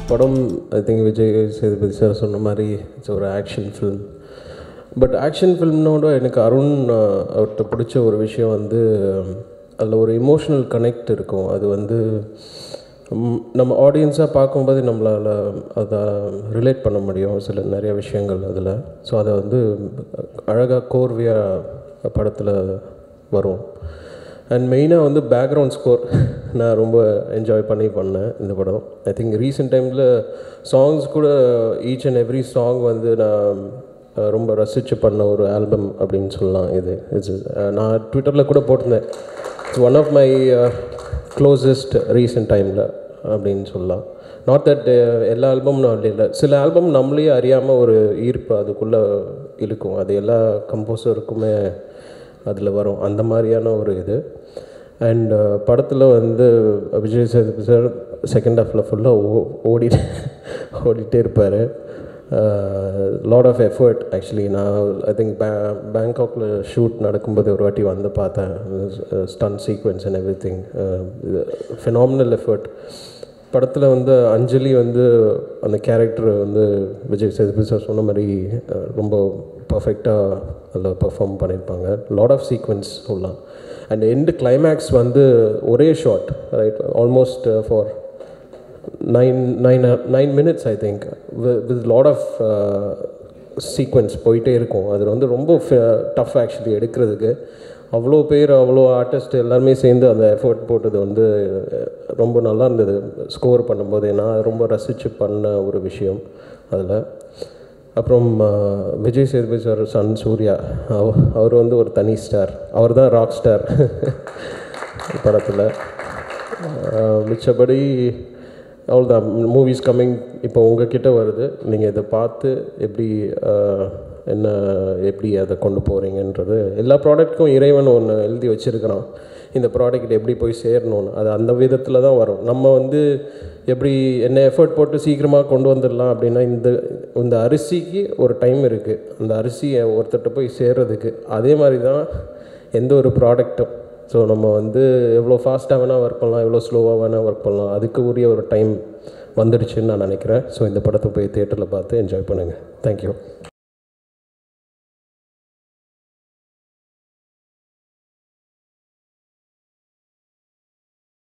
படம் I think Vijay Sethupathi sir சொன்ன மாதிரி இட்ஸ் ஒரு ஆக்ஷன் ஃபிலிம் பட் ஆக்ஷன் ஃபிலிம்னோட எனக்கு அருண் அஹ், அவர்கிட்ட பிடிச்ச ஒரு விஷயம் வந்து அதில் ஒரு இமோஷனல் கனெக்ட் இருக்கும் அது வந்து ம், நம்ம ஆடியன்ஸாக பார்க்கும்போது நம்மளால் அதை ரிலேட் பண்ண முடியும் சில நிறைய விஷயங்கள் அதில் ஸோ அதை வந்து அழகாக கோர்வையாக படத்தில் வரும் அண்ட் மெயினாக வந்து பேக்ரவுண்ட் ஸ்கோர் நான் ரொம்ப என்ஜாய் பண்ணி பண்ணேன் இந்த படம் ஐ திங்க் ரீசெண்ட் டைமில் சாங்ஸ் கூட ஈச் அண்ட் எவ்ரி சாங் வந்து நான் அஹ், ரொம்ப ரசித்து பண்ண ஒரு ஆல்பம் அப்படின்னு சொல்லலாம் இது இட்ஸ் நான் ட்விட்டரில் கூட போட்டிருந்தேன் it's one of my closest recent டைமில் அப்படின்னு சொல்லலாம் நாட் தட் எல்லா ஆல்பமும் அப்படி இல்லை சில ஆல்பம் நம்மளே அறியாமல் ஒரு ஈர்ப்பு அதுக்குள்ளே இழுக்கும் அது எல்லா கம்போசருக்குமே அதில் வரும் அந்த மாதிரியான ஒரு இது அண்ட் படத்தில் வந்து விஜய் சேதுபதி சார் செகண்ட் ஹாஃபில் ஃபுல்லாக ஓ ஓடி ஓடிட்டே இருப்பார் லாட் ஆஃப் எஃபர்ட் ஆக்சுவலி நான் ஐ திங்க் பே பேங்காக்கில் ஷூட் நடக்கும்போது ஒரு வாட்டி வந்து பார்த்தேன் stun sequence and everything phenomenal effort படத்தில் வந்து அஞ்சலி வந்து அந்த கேரக்டர் வந்து விஜய் சேதுபதி சார் சொன்ன மாதிரி அஹ், ரொம்ப பர்ஃபெக்டாக அதில் பெர்ஃபார்ம் பண்ணியிருப்பாங்க லாட் ஆஃப் சீக்வன்ஸ் சொல்லலாம் அண்ட் எண்டு கிளைமேக்ஸ் வந்து ஒரே shot right almost for nine nine nine minutes I think with lot of sequence போயிட்டே இருக்கும் அது வந்து ரொம்ப டஃப் ஆக்சுவலி எடுக்கிறதுக்கு அவ்வளோ பேர் அவ்வளோ ஆர்டிஸ்ட் எல்லாருமே சேர்ந்து அந்த எஃபோர்ட் போட்டது வந்து அஹ், ரொம்ப நல்லா இருந்தது ஸ்கோர் பண்ணும்போது நான் ரொம்ப ரசித்து பண்ண ஒரு விஷயம் அதில் அப்புறம் அஹ், விஜய் சேதுபதி சார் சன் சூர்யா அவ அவர் வந்து ஒரு தனி ஸ்டார் அவர் தான் ராக் ஸ்டார் படத்தில் மிச்சபடி அவ்வளோதான் மூவிஸ் கம்மிங் இப்போ உங்ககிட்ட வருது நீங்கள் இதை பார்த்து எப்படி அஹ், என்ன எப்படி அதை கொண்டு போகிறீங்கன்றது எல்லா ப்ராடக்ட்டுக்கும் இறைவன் ஒன்று எழுதி வச்சுருக்கிறான் இந்த ப்ராடக்ட் எப்படி போய் சேரணும்னு அது அந்த விதத்தில் தான் வரும் நம்ம வந்து எப்படி என்ன எஃபர்ட் போட்டு சீக்கிரமாக கொண்டு வந்துடலாம் அப்படின்னா இந்த இந்த அரிசிக்கு ஒரு டைம் இருக்குது அந்த அரிசியை ஒருத்தர்கிட்ட போய் சேர்றதுக்கு அதே மாதிரி தான் எந்த ஒரு ப்ராடக்ட்டும் ஸோ நம்ம வந்து எவ்வளோ ஃபாஸ்ட்டாக வேணால் ஒர்க் பண்ணலாம் எவ்வளோ ஸ்லோவாக வேணால் ஒர்க் பண்ணலாம் அதுக்கு உரிய ஒரு டைம் வந்துடுச்சுன்னு நான் நினைக்கிறேன் ஸோ இந்த படத்தை போய் தேட்டரில் பார்த்து என்ஜாய் பண்ணுங்கள் தேங்க்யூ